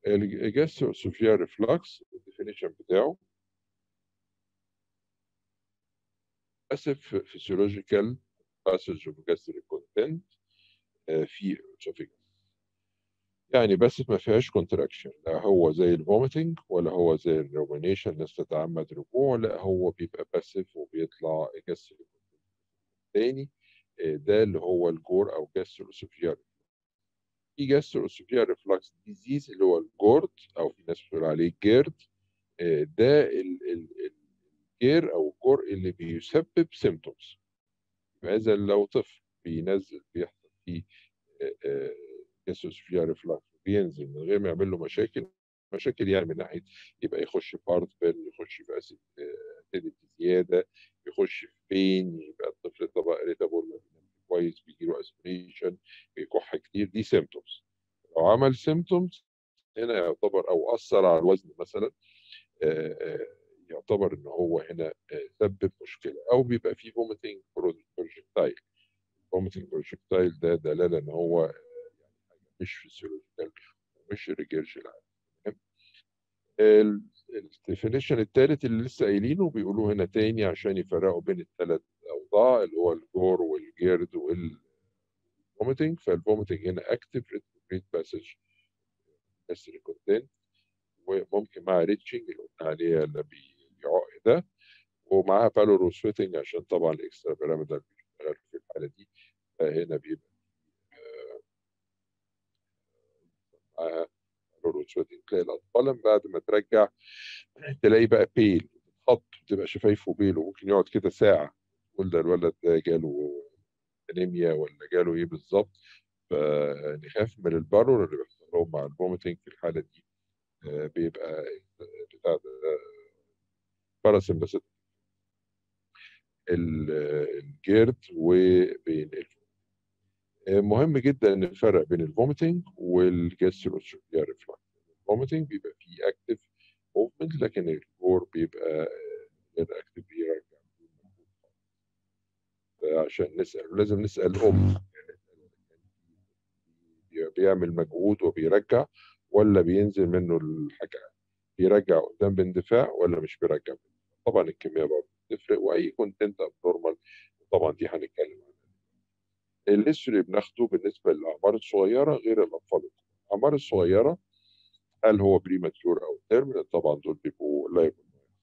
الجاستروسوفيا ريفلكس الديفينيشن بتاعه passive physiological passage of gastric content آه، في الاسوفيجاس يعني بس ما فيهاش كونتراكشن لا هو زي الفوميتنج ولا هو زي الرومينيشن الناس تتعمد رجوع لا هو بيبقى باسيف وبيطلع جاستريك تاني آه، ده اللي هو الجور او جاستروسوفيال في جاستروسوفيال ريفلكس ديزيز اللي هو الجورد او في ناس بتقول عليه جيرد آه، ده الجير او الجور اللي بيسبب سيمتومز هذا لو طفل بينزل بيحصل فيه جاستروسوفيال ريفلكس بينزل من غير ما يعمل له مشاكل مشاكل يعني من ناحيه يبقى يخش في هارت بيل يخش في اسيد زياده يخش في بين يبقى الطفل طبعا اريتابل كويس بيجي له اسبريشن بيكح كتير دي سيمتومز لو عمل سيمتومز هنا يعتبر او اثر على الوزن مثلا يعتبر ان هو هنا سبب مشكله او بيبقى فيه فوميتنج بروجكتايل فوميتنج بروجكتايل ده دلاله ان هو يعني مش فيسيولوجيكال ومش ريجيرشن الديفينيشن الثالث اللي لسه قايلينه بيقولوا هنا تاني عشان يفرقوا بين الثلاث اوضاع اللي هو الجور والجيرد والفوميتنج فالفوميتنج هنا اكتف ريت باسج بس كونتنت وممكن مع ريتشنج اللي قلنا عليها اللي بيعق ده ومعاها بالورو سويتنج عشان طبعا الاكسترا بيراميدال بيشتغل في الحاله دي فهنا بيبقى معاها بالورو سويتنج تلاقي الاطفال بعد ما ترجع تلاقي بقى بيل خط تبقى شفايفه بيل وممكن يقعد كده ساعه تقول ده الولد ده جاله انيميا ولا جاله ايه بالظبط فنخاف من البارور اللي بيحصل لهم مع الفوميتنج في الحاله دي بيبقى بتاع ده باراسمباثيك الجيرد وبين مهم جدا نفرق بين الفوميتنج والجاستروسوفيا ريفلكس الفوميتنج بيبقى فيه اكتف موفمنت لكن الجور بيبقى غير اكتف بيرجع عشان نسال لازم نسال ام بيعمل مجهود وبيرجع ولا بينزل منه الحاجه بيرجع قدام باندفاع ولا مش بيرجع طبعا الكميه برضه بتفرق واي كونتنت ابنورمال طبعا دي هنتكلم عنها الهيستوري بناخده بالنسبه للاعمار الصغيره غير الاطفال الاعمار الصغيره هل هو بريماتيور او تيرم طبعا دول بيبقوا لايبل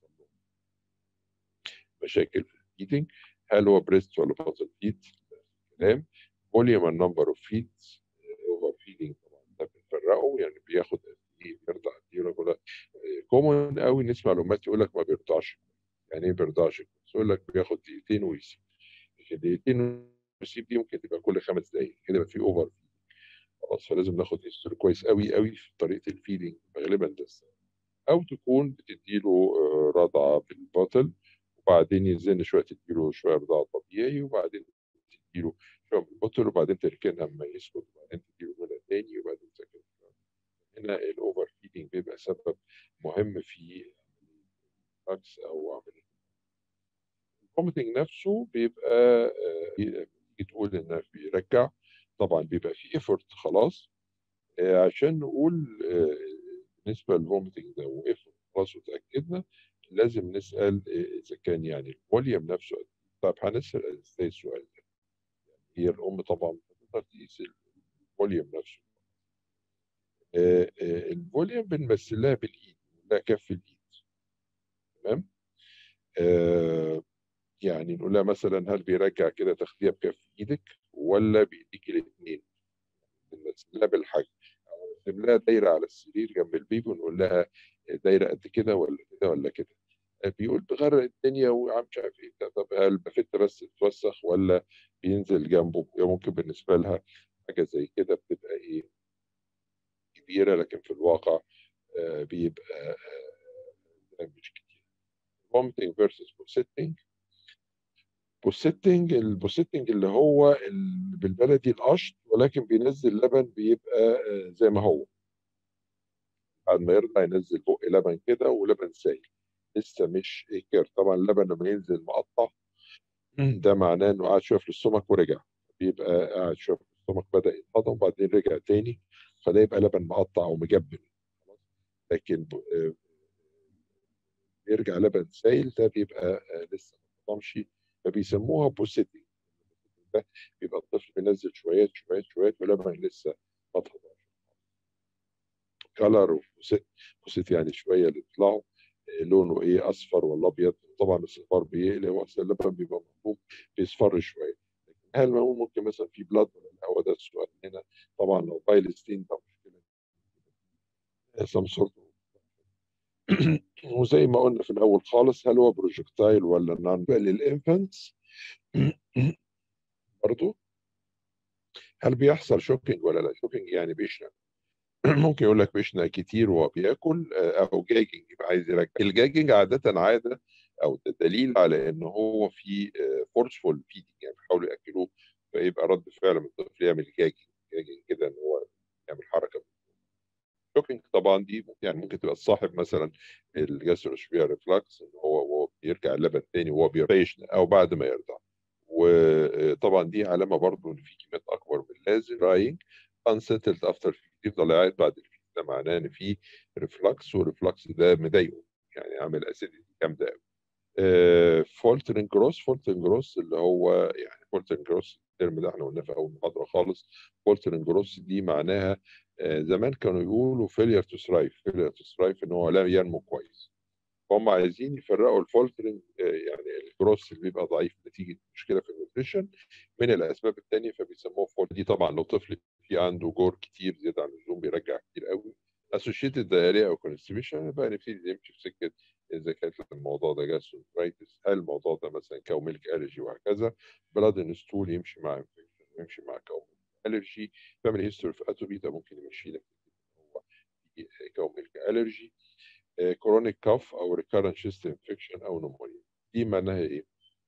مشاكل في الفيدنج هل هو بريست ولا بازل فيت كلام فوليوم اند نمبر اوف فيت اوفر فيدنج طبعا ده بنفرقه يعني بياخد قد ايه بيرضع قد ايه ولا كومون قوي نسمع معلومات يقول لك ما بيرضعش يعني ايه بيرضعش يقول لك بياخد دقيقتين ويسيب لكن دقيقتين ويسيب دي ممكن تبقى كل خمس دقائق كده يبقى في اوفر خلاص فلازم ناخد هيستوري كويس قوي قوي في طريقه الفيدنج غالبا ده او تكون بتديله رضعه بالبطل وبعدين يزن شويه تديله شويه رضاعه طبيعي وبعدين تديله شويه بالبطل وبعدين تركنها اما يسكت وبعدين تديله منها تاني وبعدين تسكت هنا الاوفر فيدنج بيبقى سبب مهم في عكس او عمليه الفوميتنج نفسه بيبقى تقول انه بيرجع طبعا بيبقى في ايفورت خلاص عشان نقول بالنسبه للفوميتنج ده وايفورت خلاص وتاكدنا لازم نسال اذا كان يعني الفوليوم نفسه طب هنسال ازاي السؤال ده يعني هي الام طبعا بتقدر تقيس الفوليوم نفسه الفوليوم بنمثلها بالايد لا كف الايد تمام آه يعني نقول لها مثلا هل بيرجع كده تاخديها بكف ايدك ولا بايديك الاثنين بنمثلها بالحجم او نرسم لها دايره على السرير جنب البيبي ونقول لها دايره قد كده ولا كده ولا كده بيقول بغرق الدنيا وعم مش عارف ايه طب هل بفت بس تتوسخ ولا بينزل جنبه ممكن بالنسبه لها حاجه زي كده بتبقى ايه كبيره لكن في الواقع بيبقى مش كتير vomiting versus بوسيتنج بوسيتنج البوسيتنج اللي هو بالبلدي القشط ولكن بينزل لبن بيبقى زي ما هو بعد ما يرضع ينزل بق لبن كده ولبن سائل لسه مش كير طبعا اللبن لما ينزل مقطع ده معناه انه قعد شويه في السمك ورجع بيبقى قاعد شويه في السمك بدا يتهضم وبعدين رجع تاني فده يبقى لبن مقطع او مجبن خلاص لكن بيرجع لبن سائل ده بيبقى لسه ما اتهضمش فبيسموها بوسيتي ده بيبقى الطفل بينزل شويات شويات شويات ولبن لسه ما اتهضمش كلر وبوسيت يعني شويه اللي بيطلعوا لونه ايه اصفر ولا ابيض طبعا الاصفار بيقلق اللبن بيبقى مطلوب بيصفر شويه لكن هل ممكن مثلا في بلاد ولا لا هو ده السؤال هنا طبعا لو بايلستين ده مشكله سم سورت وزي ما قلنا في الاول خالص هل هو بروجكتايل ولا نون للانفانتس برضه هل بيحصل شوكينج ولا لا شوكينج يعني بيشنق ممكن يقول لك بيشنق كتير وهو بياكل او جاجنج يبقى عايز يرجع الجاجنج عاده عاده او دليل على ان هو في فورسفول فيدنج يعني بيحاولوا ياكلوه فيبقى رد فعل من الطفل يعمل جاجنج جاجنج كده ان هو يعمل حركه شوكينج طبعا دي يعني ممكن تبقى الصاحب مثلا الجاستروسفير ريفلاكس ان هو وهو بيرجع اللبن تاني وهو بيريشن او بعد ما يرضع وطبعا دي علامه برضو ان في كميات اكبر من اللازم راينج unsettled افتر فيد يفضل قاعد بعد الفيد ده معناه ان في ريفلكس والريفلكس ده مضايقه يعني عامل اسيديتي جامده قوي فولترنج جروس فولترنج جروس اللي هو يعني فولترنج جروس الترم ده احنا قلناه في اول محاضره خالص فولترنج جروس دي معناها زمان كانوا يقولوا فيلير تو ثرايف فيلير تو ثرايف ان هو لا ينمو كويس هم عايزين يفرقوا الفولترنج يعني الجروس اللي بيبقى ضعيف نتيجه مشكله في النيوتريشن من الاسباب الثانيه فبيسموه فول دي طبعا لو طفل في عنده جور كتير زياده عن اللزوم بيرجع كتير قوي اسوشيتد دايريا او كونستيبيشن بقى نبتدي نمشي في سكه اذا كانت الموضوع ده جاستروفرايتس هل الموضوع ده مثلا كاو ميلك الرجي وهكذا بلاد انستول يمشي مع انفكشن يمشي مع كاو الرجي فاميلي هيستوري في اتوبي ده ممكن يمشي لك هو كاو ميلك الرجي كرونيك كاف او ريكارنت شيست انفكشن او نمونيا دي معناها ايه؟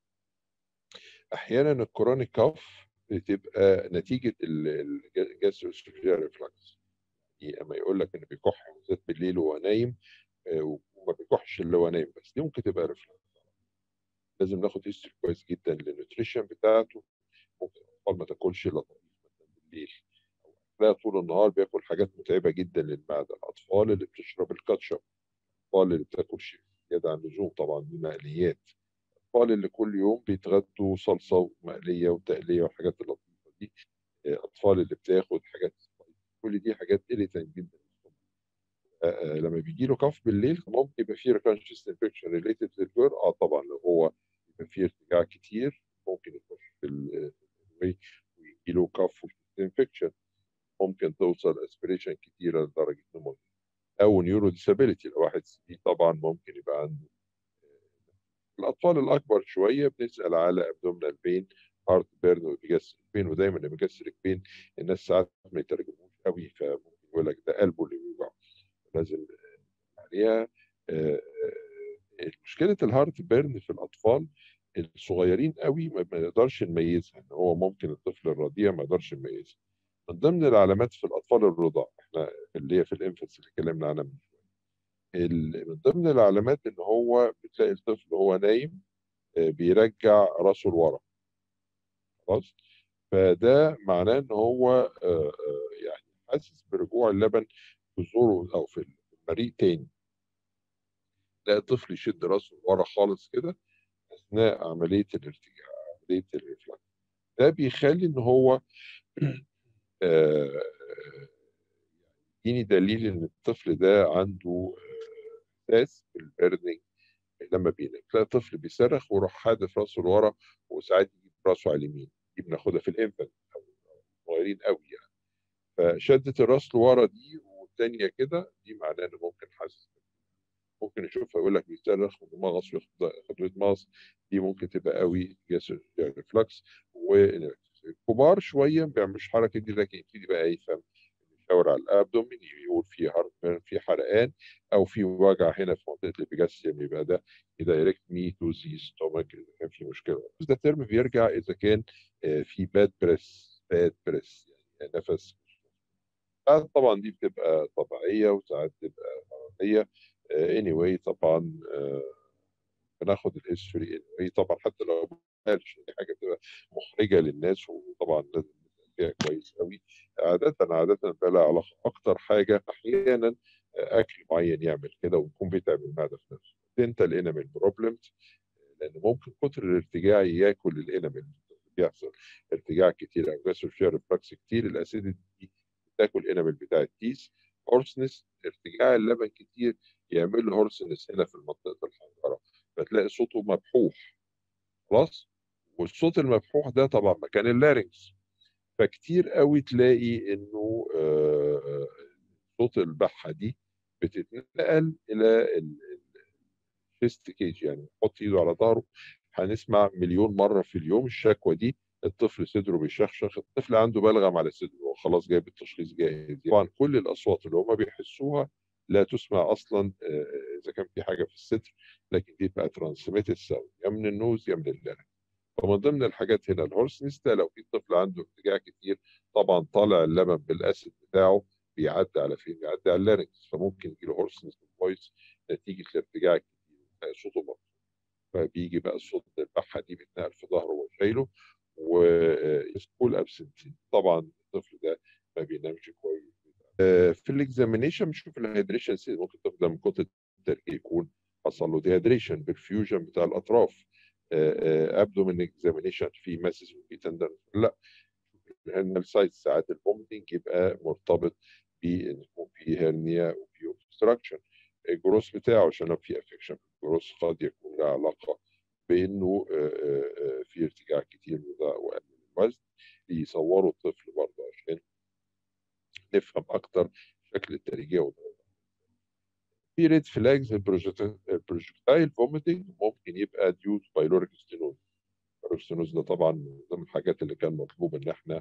احيانا الكرونيك كاف بتبقى نتيجه الجاستروسفير ريفلكس اما يقول لك انه بيكح بالذات بالليل وهو نايم وما بيكحش اللي هو نايم بس دي ممكن تبقى ريفلكس لازم ناخد هيستوري كويس جدا للنيوتريشن بتاعته ممكن الاطفال ما تاكلش الا مثلا بالليل تلاقي طول النهار بياكل حاجات متعبه جدا للمعده الاطفال اللي بتشرب الكاتشب الاطفال اللي بتاكل زياده عن اللزوم طبعا دي مقليات الاطفال اللي كل يوم بيتغدوا صلصه ومقليه وتقليه والحاجات اللطيفه دي الاطفال اللي بتاخد حاجات كل دي حاجات irritant جدا لما بيجي له كف بالليل ممكن يبقى فيه ريكانشست انفكشن ريليتد للجر اه طبعا لو هو يبقى فيه ارتجاع كتير ممكن يخش في ويجي له كف انفكشن ممكن توصل اسبريشن كتيره لدرجه نمونيا او نيورو ديسابيلتي لو واحد سي طبعا ممكن يبقى عنده الاطفال الاكبر شويه بنسال على ابدومينال بين هارت بيرن وبيجسر بين ودايما اللي بيجسر بين الناس ساعات ما يترجموش قوي فممكن يقول لك ده قلبه اللي بيوجعه لازم عليها مشكله الهارت بيرن في الاطفال الصغيرين قوي ما نقدرش نميزها ان هو ممكن الطفل الرضيع ما يقدرش يميزها من ضمن العلامات في الاطفال الرضاع احنا اللي هي في الانفنس اللي اتكلمنا عنها من شويه من ضمن العلامات ان هو بتلاقي الطفل وهو نايم بيرجع راسه لورا خلاص فده معناه ان هو يعني حاسس برجوع اللبن في زوره او في المريء تاني تلاقي الطفل يشد راسه لورا خالص كده اثناء عمليه الارتجاع عمليه الريفلكس ده بيخلي ان هو يديني دليل ان الطفل ده عنده احساس بالبردنج لما بينام تلاقي الطفل بيصرخ ويروح حادف راسه لورا وساعات يجيب راسه على اليمين دي بناخدها في الانفنت صغيرين قوي يعني فشده الراس لورا دي والثانيه كده دي معناه انه ممكن حاسس ممكن يشوفها يقول لك بيصرخ ومغص وياخد خطوه مغص دي ممكن تبقى قوي جسر ريفلكس والكبار شويه ما بيعملوش الحركه دي لكن يبتدي بقى يفهم يشاور على الابدومين يقول في هارت في حرقان او في وجع هنا في منطقه الابيجاستيوم يبقى ده يدايركت مي تو زي ستومك اذا كان في مشكله ده ترم بيرجع اذا كان في باد بريس باد بريس يعني نفس ساعات طبعا دي بتبقى طبيعيه وساعات بتبقى مرضيه اني anyway طبعا بناخد الهيستوري anyway طبعا حتى لو ما قالش دي حاجه بتبقى محرجه للناس وطبعا لازم فيها كويس قوي عادة عادة بقى لها علاقة أكتر حاجة أحيانا اكل معين يعمل كده ويكون بيتعب المعده في نفسه دنتال انامل بروبلمز لان ممكن كتر الارتجاع ياكل الانامل بيحصل ارتجاع كتير او جاسر فيها ريفلكس كتير الاسيديتي دي بتاكل الانامل بتاع التيس هورسنس ارتجاع اللبن كتير يعمل له هورسنس هنا في منطقه الحنجره فتلاقي صوته مبحوح خلاص والصوت المبحوح ده طبعا مكان اللارنكس فكتير قوي تلاقي انه صوت البحه دي بتتنقل الى الشيست كيج يعني يحط ايده على ظهره هنسمع مليون مره في اليوم الشكوى دي الطفل صدره بيشخشخ الطفل عنده بلغم على صدره وخلاص جايب التشخيص جاهز طبعا كل الاصوات اللي هم بيحسوها لا تسمع اصلا اذا كان في حاجه في الصدر لكن دي بقى ترانسميتد ساوند يا من النوز يا من اللارنكس فمن ضمن الحاجات هنا الهورسنس ده لو في طفل عنده ارتجاع كتير طبعا طالع اللبن بالاسيد بتاعه بيعدي على فين؟ بيعدي على اللارنكس فممكن يجي له هورسنس فويس نتيجه الارتجاع الكتير صوته مبسوط فبيجي بقى الصوت البحه دي بيتنقل في ظهره وهو شايله وسكول ابسنتي طبعا الطفل ده ما بينامش كويس في الاكزامينيشن بنشوف الهيدريشن ممكن الطفل ده من كتر التركيز يكون حصل له ديهيدريشن بالفيوجن بتاع الاطراف ابدومين اكزامينيشن في ماسس وفي تندر لا الهرنيال سايت ساعات الفومتنج يبقى مرتبط بان يكون في هرنيا وفي اوبستراكشن الجروس بتاعه عشان لو في افكشن في الجروس قد يكون له علاقه بانه في ارتجاع كتير وقلل الوزن يصوروا الطفل برضه عشان نفهم اكتر شكل التريجيه والدرجه في ريد فلاجز البروجكتايل فوميتنج ممكن يبقى ديو بايلوريك ستينوز بايلوريك ستينوز ده طبعا من ضمن الحاجات اللي كان مطلوب ان احنا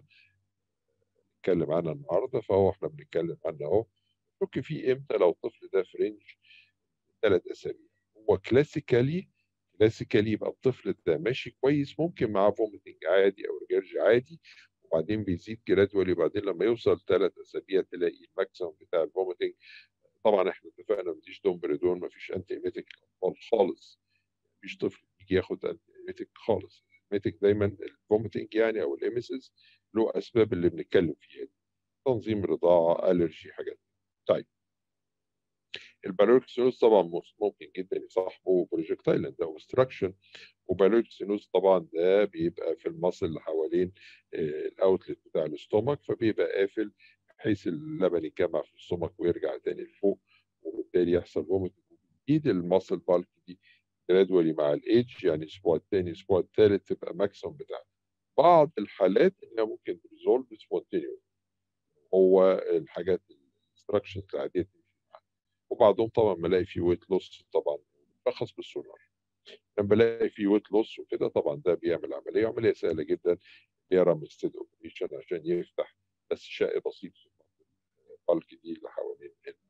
نتكلم عنها النهارده فهو احنا بنتكلم عنها اهو ممكن في امتى لو الطفل ده في رينج ثلاث اسابيع هو كلاسيكالي كلاسيكالي يبقى الطفل ده ماشي كويس ممكن معاه فوميتنج عادي او رجرج عادي وبعدين بيزيد جرادولي وبعدين لما يوصل ثلاث اسابيع تلاقي الماكسيمم بتاع الفوميتنج طبعا احنا اتفقنا مفيش دومبريدون مفيش انتي ايميتيك اطفال خالص مفيش طفل يجي ياخد انتي ايميتيك خالص الايميتيك دايما الفوميتنج يعني او الاميسز له اسباب اللي بنتكلم فيها دي تنظيم رضاعه الرجي حاجات طيب البالوركسينوز طبعا ممكن جدا يصاحبه بروجكتايل ده اوبستراكشن وبالوركسينوز طبعا ده بيبقى في المصل اللي حوالين الاوتلت بتاع الاستومك فبيبقى قافل بحيث اللبن يتجمع في الاستومك ويرجع تاني لفوق وبالتالي يحصل فوميت ايد المصل بالك دي جرادولي مع الايدج يعني الاسبوع الثاني الاسبوع الثالث تبقى ماكسيمم بتاعها بعض الحالات انها ممكن تريزولف سبونتينيوس هو الحاجات الاستراكشنز العاديه تمشي معاها وبعضهم طبعا بلاقي فيه ويت لوس طبعا بشخص بالسونار لما بلاقي فيه ويت لوس وكده طبعا ده بيعمل عمليه عمليه سهله جدا بيرى مستد اوبريشن عشان يفتح بس شق بسيط في البالك دي اللي حوالين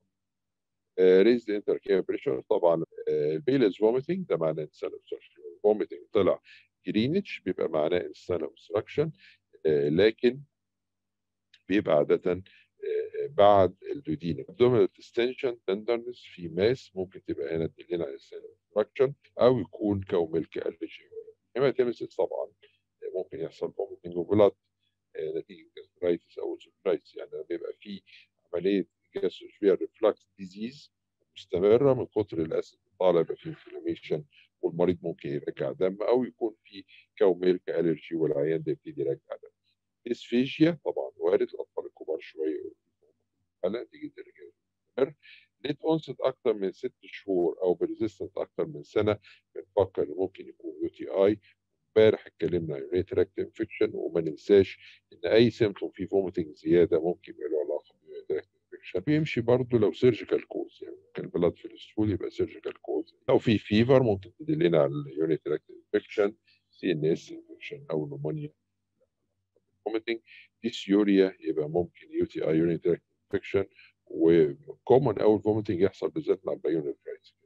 ريزد انتر بريشر طبعا البيلز فوميتنج ده معناه انسان فوميتنج طلع جرينتش بيبقى معناه انسان اوبستراكشن لكن بيبقى عاده بعد الدودينا abdominal distension tenderness في ماس ممكن تبقى هنا تدل على انسان اوبستراكشن او يكون كوميلك الرجي هيماتيمسيس طبعا ممكن يحصل فوميتنج وبلاد نتيجه جاسترايتس او سوبرايتس يعني بيبقى في عمليه جاستروفير ريفلكس ديزيز مستمره من كتر الاسيد طالع يبقى في انفلاميشن والمريض ممكن يرجع دم او يكون في كوميلك الرجي والعيان ده يبتدي يرجع دم اسفيجيا طبعا وارد الاطفال الكبار شويه نتيجه الرجال ليت اونست اكتر من ست شهور او بريزيستنت اكتر من سنه بنفكر ممكن يكون يو تي اي امبارح اتكلمنا عن يوريت تراكت انفكشن وما ننساش ان اي سيمتوم فيه فوميتنج زياده ممكن يبقى له علاقه باليوريت تراكت انفكشن بيمشي برضه لو سيرجيكال كوز يعني ممكن البلاد في الستول يبقى سيرجيكال كوز لو في فيفر ممكن تدلنا على اليوريت تراكت انفكشن سي ان اس انفكشن او نمونيا فوميتنج ديسيوريا يبقى ممكن يو تي اي يوريت تراكت انفكشن وكومن اول فوميتنج يحصل بالذات مع البايونيك رايتس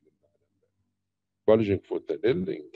بالجنج فونتانيل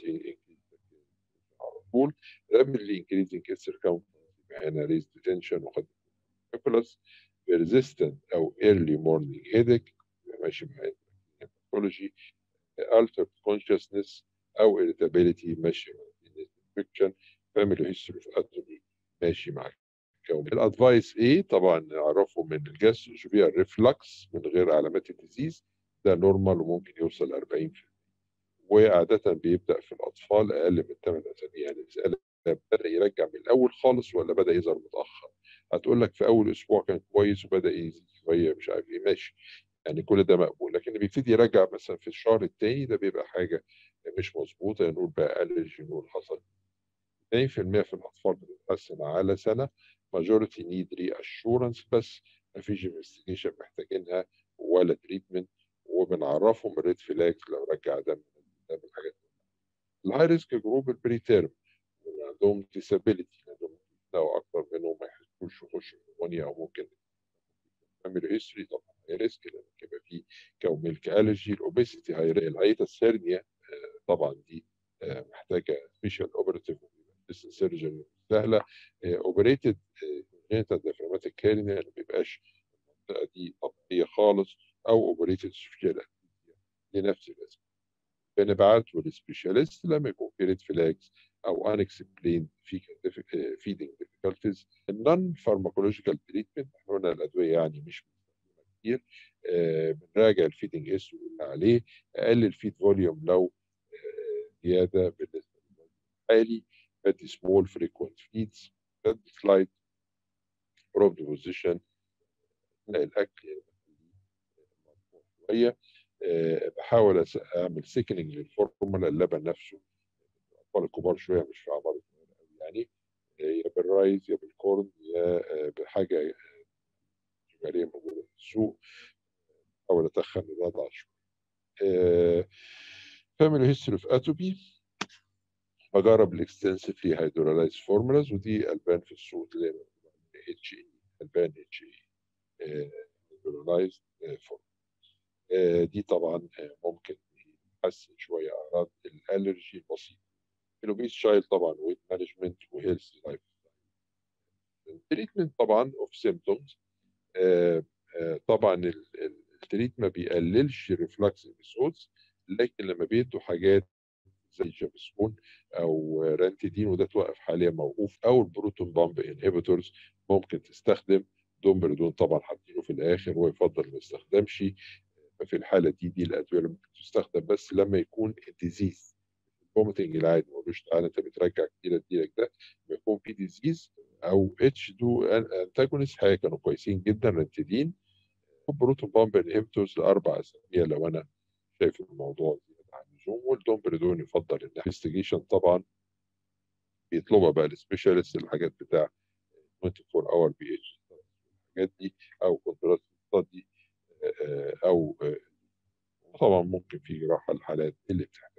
على طول rapidly increasing circumference يبقى هنا raised tension وقد بلس persistent او early morning headache ماشي مع pathology altered consciousness او irritability ماشي مع infection family history of atrophy ماشي معاك كوميل الادفايس ايه طبعا نعرفه من الجاستروجيبيا الريفلكس من غير علامات الديزيز ده نورمال وممكن يوصل 40% وعادة بيبدأ في الأطفال أقل من 8 أسابيع يعني المسألة بدأ يرجع من الأول خالص ولا بدأ يظهر متأخر هتقول لك في أول أسبوع كان كويس وبدأ يزيد شوية مش عارف إيه ماشي يعني كل ده مقبول لكن بيبتدي يرجع مثلا في الشهر الثاني ده بيبقى حاجة مش مظبوطة نقول بقى ألرجي نقول حصل 2% في الأطفال بتتحسن على سنة majority need reassurance بس مفيش انفستيجيشن محتاجينها ولا تريتمنت وبنعرفهم الريد فلاجز لو رجع دم ده من الحاجات الهاي ريسك جروب البري تيرم عندهم ديسابيلتي عندهم لو اكتر منهم ما يحسوش يخشوا نمونيا او ممكن يعملوا هيستوري طبعا هاي ريسك لان يبقى في كون ميلك الرجي الاوبيسيتي هاي الهيئه السيرنيا طبعا دي محتاجه سبيشال اوبراتيف سيرجن سهله اوبريتد كونجنتال ديافراجماتيك هيرنيا ما بيبقاش المنطقه دي طبيعيه خالص او اوبريتد سبيشال لنفس الاسم بنبعته للسبيشاليست لما يكون في ريد فلاجز او unexplained feeding difficulties النون فارماكولوجيكال تريتمنت احنا قلنا الادويه يعني مش كتير آه بنراجع الفيدنج اس اللي عليه اقلل الفيد فوليوم لو آه زياده بالنسبه للحالي بدي سمول فريكوينت فيدز بدي سلايد بروف بوزيشن الاكل شويه أه بحاول اعمل سيكننج للفورمولا اللبن نفسه الاطفال الكبار شويه مش في اعمار يعني يا بالرايز يا بالكورن يا بحاجه تجاريه موجوده في السوق بحاول اتخن الوضع شويه فاميلي هيستوري اوف اتوبي بجرب الاكستنسفلي هيدرولايز فورمولاز ودي البان في السوق زي ما اتش اي البان اتش اي هيدرولايز فورمولاز دي طبعا ممكن تحسن شويه اعراض الالرجي البسيطه الاوبيس شايلد طبعا ويت مانجمنت وهيلث لايف التريتمنت طبعا اوف سيمبتومز طبعا التريت ما بيقللش ريفلكس ابيسودز لكن لما بيدوا حاجات زي جابسكون او رانتيدين وده توقف حاليا موقوف او البروتون بامب انهبيتورز ممكن تستخدم دومبردون طبعا حاطينه في الاخر ويفضل ما يستخدمش ففي الحاله دي دي الادويه اللي ممكن تستخدم بس لما يكون الديزيز الفوميتنج العادي ما قولوش تعالى انت بترجع كتير اديلك ده لما يكون في ديزيز او اتش 2 انتاجونست حاجه كانوا كويسين جدا رانتيدين بروتون بامب انهبيتورز لاربع اسابيع لو انا شايف الموضوع زياده عن اللزوم والدومبردون يفضل الانفستيجيشن طبعا بيطلبها بقى السبيشالست الحاجات بتاع 24 اور بي اتش الحاجات دي او كنترول دي او طبعا ممكن في جراحه الحالات اللي بتحتاج